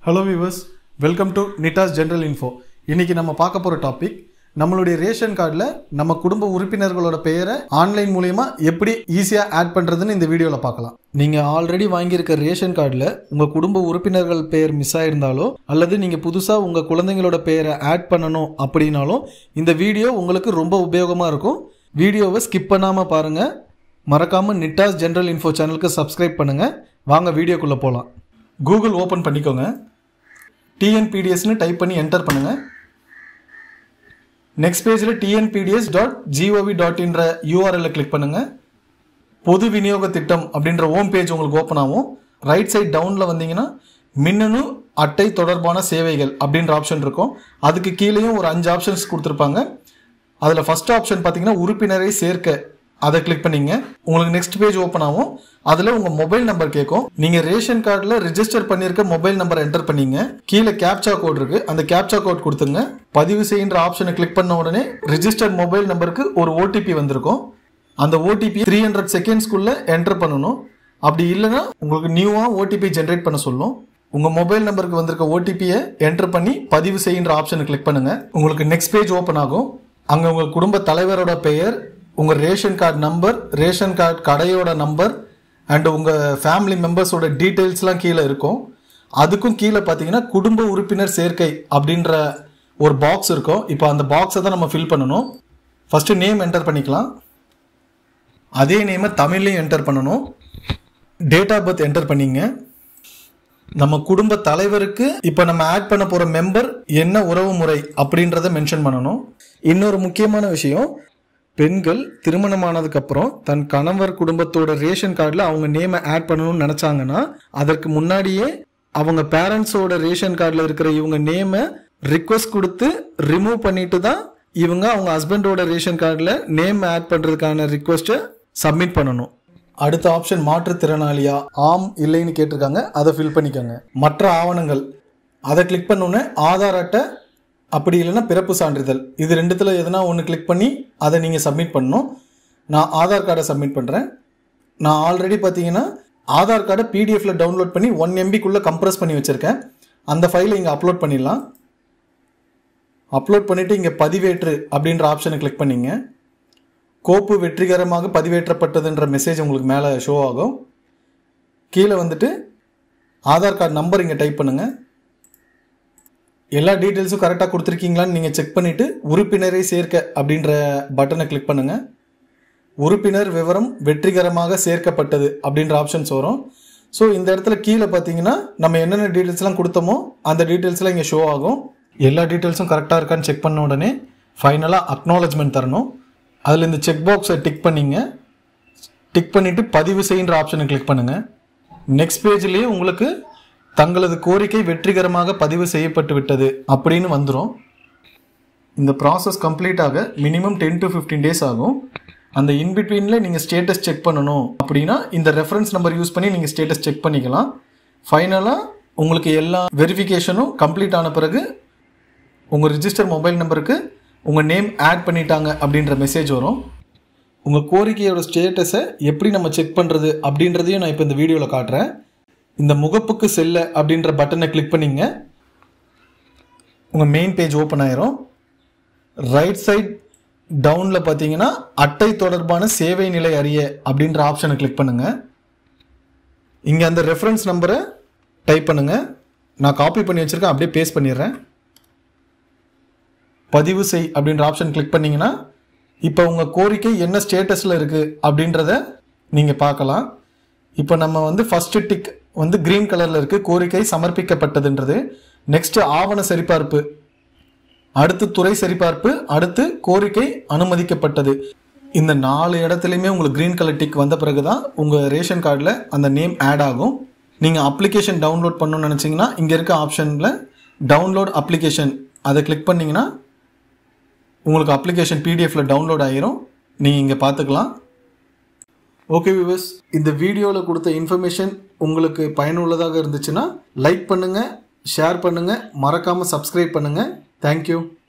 hello viewers welcome to Nittas general info இன்னைக்கு நம்ம பார்க்க போகிற டாபிக் நம்மளுடைய ரேஷன் கார்டில் நம்ம குடும்ப உறுப்பினர்களோட பெயரை ஆன்லைன் மூலயமா எப்படி ஈஸியாக ஆட் பண்ணுறதுன்னு இந்த வீடியோவில் பார்க்கலாம் நீங்கள் ஆல்ரெடி வாங்கியிருக்க ரேஷன் கார்டில் உங்கள் குடும்ப உறுப்பினர்கள் பெயர் மிஸ் ஆயிருந்தாலோ அல்லது நீங்கள் புதுசாக உங்கள் குழந்தைங்களோட பெயரை ஆட் பண்ணணும் அப்படின்னாலும் இந்த வீடியோ உங்களுக்கு ரொம்ப உபயோகமாக இருக்கும் வீடியோவை ஸ்கிப் பண்ணாமல் பாருங்கள் மறக்காமல் நிட்டாஸ் ஜென்ரல் இன்ஃபோ சேனலுக்கு சப்ஸ்கிரைப் பண்ணுங்கள் வாங்க வீடியோக்குள்ளே போகலாம் கூகுள் ஓப்பன் பண்ணிக்கோங்க டிஎன்பிடிஎஸ்னு டைப் பண்ணி என்டர் பண்ணுங்கள் நெக்ஸ்ட் பேஜில் டிஎன்பிடிஎஸ் டாட் ஜிஓவி டாட் இன்ற யூஆர்எல்ல கிளிக் பண்ணுங்கள் பொது விநியோக திட்டம் அப்படின்ற ஹோம் பேஜ் உங்களுக்கு ஓப்பன் ஆகும் ரைட் சைட் டவுனில் வந்தீங்கன்னா மின்னணு அட்டை தொடர்பான சேவைகள் அப்படின்ற ஆப்ஷன் இருக்கும் அதுக்கு கீழேயும் ஒரு அஞ்சு ஆப்ஷன்ஸ் கொடுத்துருப்பாங்க அதில் ஃபர்ஸ்ட் ஆப்ஷன் பார்த்தீங்கன்னா உறுப்பினரை சேர்க்க அதை கிளிக் பண்ணீங்க உங்களுக்கு நெக்ஸ்ட் பேஜ் ஓப்பன் ஆகும் அதில் உங்கள் மொபைல் நம்பர் கேட்கும் நீங்கள் ரேஷன் கார்டில் ரிஜிஸ்டர் பண்ணியிருக்க மொபைல் நம்பர் என்டர் பண்ணீங்க கீழே கேப்சா கோட் இருக்கு அந்த கேப்சா கோட் கொடுத்துங்க பதிவு செய்கின்ற ஆப்ஷனை கிளிக் பண்ண உடனே ரிஜிஸ்டர் மொபைல் நம்பருக்கு ஒரு ஓடிபி வந்திருக்கும் அந்த ஓடிபி த்ரீ ஹண்ட்ரட் செகண்ட்ஸ்க்குள்ளே என்டர் பண்ணணும் அப்படி இல்லைன்னா உங்களுக்கு நியூவாக ஓடிபி ஜென்ரேட் பண்ண சொல்லும் உங்கள் மொபைல் நம்பருக்கு வந்திருக்க ஓடிபியை என்டர் பண்ணி பதிவு செய்கின்ற ஆப்ஷனை கிளிக் பண்ணுங்க உங்களுக்கு நெக்ஸ்ட் பேஜ் ஓப்பன் ஆகும் அங்கே உங்கள் குடும்ப தலைவரோட பெயர் உங்கள் ration card number ration card கடையோட நம்பர் அண்ட் உங்கள் ஃபேமிலி மெம்பர்ஸோட டீட்டெயில்ஸ்லாம் கீழே இருக்கும் அதுக்கும் கீழே பார்த்தீங்கன்னா குடும்ப உறுப்பினர் சேர்க்கை அப்படின்ற ஒரு பாக்ஸ் இருக்கும் இப்போ அந்த பாக்ஸை தான் நம்ம ஃபில் பண்ணணும் ஃபஸ்ட்டு நேம் என்டர் பண்ணிக்கலாம் அதே நேமை தமிழ்லையும் என்டர் பண்ணணும் டேட் ஆஃப் பர்த் என்டர் பண்ணிங்க நம்ம குடும்ப தலைவருக்கு இப்போ நம்ம ஆட் பண்ண போகிற மெம்பர் என்ன உறவு முறை அப்படின்றத மென்ஷன் பண்ணணும் இன்னொரு முக்கியமான விஷயம் பெண்கள் திருமணமானதுக்கு அப்புறம் தன் கணவர் குடும்பத்தோட ரேஷன் கார்டில் அவங்க நேமை ஆட் பண்ணணும்னு நினச்சாங்கன்னா அதற்கு முன்னாடியே அவங்க பேரண்ட்ஸோட ரேஷன் கார்டில் இருக்கிற இவங்க நேமை ரிக்வஸ்ட் கொடுத்து ரிமூவ் பண்ணிட்டு தான் இவங்க அவங்க ஹஸ்பண்டோட ரேஷன் கார்டில் நேம் ஆட் பண்ணுறதுக்கான ரிக்வஸ்ட்டை சப்மிட் பண்ணணும் அடுத்த ஆப்ஷன் மாற்றுத்திறனாளியா ஆம் இல்லைன்னு கேட்டிருக்காங்க அதை ஃபில் பண்ணிக்கோங்க மற்ற ஆவணங்கள் அதை கிளிக் பண்ணோன்னே ஆதார் அட்டை அப்படி இல்லைன்னா பிறப்பு சான்றிதழ் இது ரெண்டுத்தில் எதுனா ஒன்று கிளிக் பண்ணி அதை நீங்கள் சப்மிட் பண்ணணும் நான் ஆதார் கார்டை சப்மிட் பண்ணுறேன் நான் ஆல்ரெடி பார்த்தீங்கன்னா ஆதார் கார்டை பிடிஎஃப்ல டவுன்லோட் பண்ணி ஒன் எம்பிக்குள்ளே கம்ப்ரஸ் பண்ணி வச்சுருக்கேன் அந்த ஃபைலை இங்கே அப்லோட் பண்ணிடலாம் அப்லோட் பண்ணிவிட்டு இங்கே பதிவேற்று அப்படின்ற ஆப்ஷனை கிளிக் பண்ணிங்க கோப்பு வெற்றிகரமாக பதிவேற்றப்பட்டதுன்ற மெசேஜ் உங்களுக்கு மேலே ஷோ ஆகும் கீழே வந்துட்டு ஆதார் கார்டு நம்பர் இங்கே டைப் பண்ணுங்கள் எல்லா டீட்டெயில்ஸும் கரெக்டாக கொடுத்துருக்கீங்களான்னு நீங்கள் செக் பண்ணிவிட்டு உறுப்பினரை சேர்க்க அப்படின்ற பட்டனை கிளிக் பண்ணுங்கள் உறுப்பினர் விவரம் வெற்றிகரமாக சேர்க்கப்பட்டது அப்படின்ற ஆப்ஷன்ஸ் வரும் ஸோ இந்த இடத்துல கீழே பார்த்தீங்கன்னா நம்ம என்னென்ன டீட்டெயில்ஸ்லாம் கொடுத்தோமோ அந்த டீட்டெயில்ஸ்லாம் இங்கே ஷோ ஆகும் எல்லா டீட்டெயில்ஸும் கரெக்டாக இருக்கான்னு செக் பண்ண உடனே ஃபைனலாக அக்னாலஜ்மெண்ட் தரணும் அதில் இந்த செக் பாக்ஸை டிக் பண்ணிங்க டிக் பண்ணிவிட்டு பதிவு செய்கின்ற ஆப்ஷனை கிளிக் பண்ணுங்கள் நெக்ஸ்ட் பேஜ்லேயே உங்களுக்கு தங்களது கோரிக்கை வெற்றிகரமாக பதிவு செய்யப்பட்டு விட்டது அப்படின்னு வந்துடும் இந்த ப்ராசஸ் கம்ப்ளீட் ஆக minimum ten to fifteen days ஆகும் அந்த இன்பிட்வீனில் நீங்கள் ஸ்டேட்டஸ் செக் பண்ணணும் அப்படின்னா இந்த ரெஃபரன்ஸ் நம்பர் யூஸ் பண்ணி நீங்கள் ஸ்டேட்டஸ் செக் பண்ணிக்கலாம் ஃபைனலாக உங்களுக்கு எல்லா வெரிஃபிகேஷனும் கம்ப்ளீட் ஆன பிறகு உங்கள் ரிஜிஸ்டர் மொபைல் நம்பருக்கு உங்கள் நேம் ஆட் பண்ணிட்டாங்க அப்படின்ற மெசேஜ் வரும் உங்கள் கோரிக்கையோட ஸ்டேட்டஸை எப்படி நம்ம செக் பண்ணுறது அப்படின்றதையும் நான் இப்போ இந்த வீடியோவில் காட்டுறேன் இந்த முகப்புக்கு செல்ல அப்படின்ற பட்டனை கிளிக் பண்ணிங்க உங்கள் மெயின் பேஜ் ஓப்பன் ஆயிரும் ரைட் சைட் டவுனில் பார்த்தீங்கன்னா அட்டை தொடர்பான சேவை நிலை அறிய அப்படின்ற ஆப்ஷனை கிளிக் பண்ணுங்கள் இங்கே அந்த ரெஃபரன்ஸ் நம்பரை டைப் பண்ணுங்கள் நான் காப்பி பண்ணி வச்சுருக்கேன் அப்படியே பேஸ்ட் பண்ணிடுறேன் பதிவு செய் அப்படின்ற ஆப்ஷன் கிளிக் பண்ணிங்கன்னா இப்போ உங்கள் கோரிக்கை என்ன ஸ்டேட்டஸில் இருக்குது அப்படின்றத நீங்கள் பார்க்கலாம் இப்போ நம்ம வந்து ஃபஸ்ட்டு டிக் வந்து க்ரீன் கலரில் இருக்குது கோரிக்கை சமர்ப்பிக்கப்பட்டதுன்றது நெக்ஸ்ட் ஆவண சரிபார்ப்பு அடுத்து துறை சரிபார்ப்பு அடுத்து கோரிக்கை அனுமதிக்கப்பட்டது இந்த நாலு இடத்துலையுமே உங்களுக்கு க்ரீன் கலர் டிக் வந்த பிறகு தான் உங்கள் ரேஷன் கார்டில் அந்த நேம் ஆட் ஆகும் நீங்கள் அப்ளிகேஷன் டவுன்லோட் பண்ணணும்னு நினச்சிங்கன்னா இங்கே இருக்க ஆப்ஷனில் டவுன்லோட் அப்ளிகேஷன் அதை கிளிக் பண்ணிங்கன்னா உங்களுக்கு அப்ளிகேஷன் பிடிஎஃப்ல டவுன்லோட் ஆகிரும் நீங்கள் இங்கே பார்த்துக்கலாம் ஓகே வியூவர்ஸ் இந்த வீடியோவில் கொடுத்த இன்ஃபர்மேஷன் உங்களுக்கு பயனுள்ளதாக இருந்துச்சுன்னா லைக் பண்ணுங்கள் ஷேர் பண்ணுங்கள் மறக்காமல் சப்ஸ்கிரைப் பண்ணுங்கள் தேங்க்யூ